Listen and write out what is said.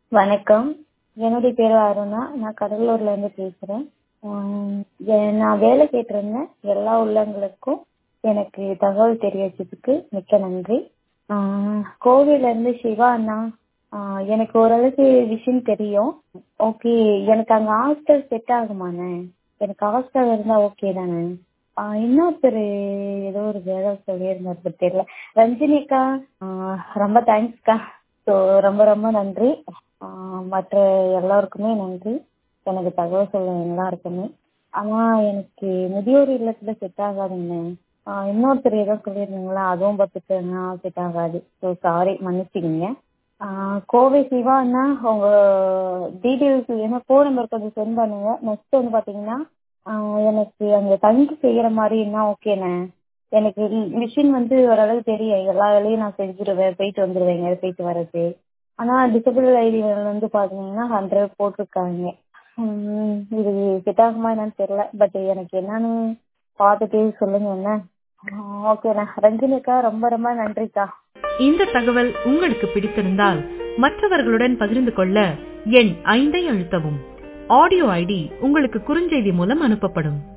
வணக்கம் என்னுடைய பேர் அருணா நான் கடலூர்ல இருந்து பேசுறேன் ஆஹ் எ- நான் வேலை கேட்டிருந்தேன் எல்லா உள்ளங்களுக்கும் எனக்கு தகவல் தெரிவிச்சதுக்கு மிக்க நன்றி ஆஹ் கோவையில இருந்து சிவா அண்ணா ஆஹ் எனக்கு ஓரளவுக்கு விஷயம் தெரியும் ஓகே எனக்கு அங்க ஹாஸ்டல் செட் ஆகுமாண்ணே எனக்கு ஹாஸ்டல் இருந்தா ஓகே தானே ஆஹ் இன்னொருத்தர் ஏதோ ஒரு வேலை சொல்லியிருந்தாரு but தெரியல ரஞ்சினிக்கா ஆஹ் ரொம்ப தேங்க்ஸ்க்கா ஸோ ரொம்ப ரொம்ப நன்றி ஆஹ் மற்ற எல்லாருக்குமே நன்றி எனக்கு தகவல் சொல்ல எல்லாருக்குமே ஆனா எனக்கு முதியோர் இல்லத்துல செட் ஆகாதுங்க ஆஹ் இன்னொருத்தர் ஏதோ சொல்லியிருந்தீங்களா அதுவும் பார்த்துட்டுனா செட் ஆகாது ஸோ சாரி மன்னிச்சுக்கிங்க ஆஹ் கோவை சிவா அண்ணா உங்க டீட்டெயில்ஸ் என்ன ஃபோன் நம்பர் கொஞ்சம் சென்ட் பண்ணுங்க நெக்ஸ்ட் வந்து பாத்தீங்கன்னா ஆஹ் எனக்கு அங்க தங்கி செய்யற மாதிரின்னா ஓகேண்ணே எனக்கு மிஷின் வந்து ஓரளவு தெரியும் எல்லா வேலையும் நான் செஞ்சுருவேன் போயிட்டு வந்துடுவேன் எங்கேயாவது போயிட்டு வர்றது ஆனா டிசபிள் ஐடி வந்து பாத்தீங்கன்னா ஹண்ட்ரட் போட்டிருக்காங்க உம் இது செட் ஆகுமா என்னன்னு தெரியல பட் எனக்கு என்னன்னு பார்த்துட்டு சொல்லுங்க என்ன ஓகேண்ணா ரஞ்சினிக்கா ரொம்ப ரொம்ப நன்றிக்கா இந்த தகவல் உங்களுக்கு பிடித்திருந்தால் மற்றவர்களுடன் பகிர்ந்து கொள்ள எண் ஐந்தை அழுத்தவும் ஆடியோ ஐடி உங்களுக்கு குறுஞ்செய்தி மூலம் அனுப்பப்படும்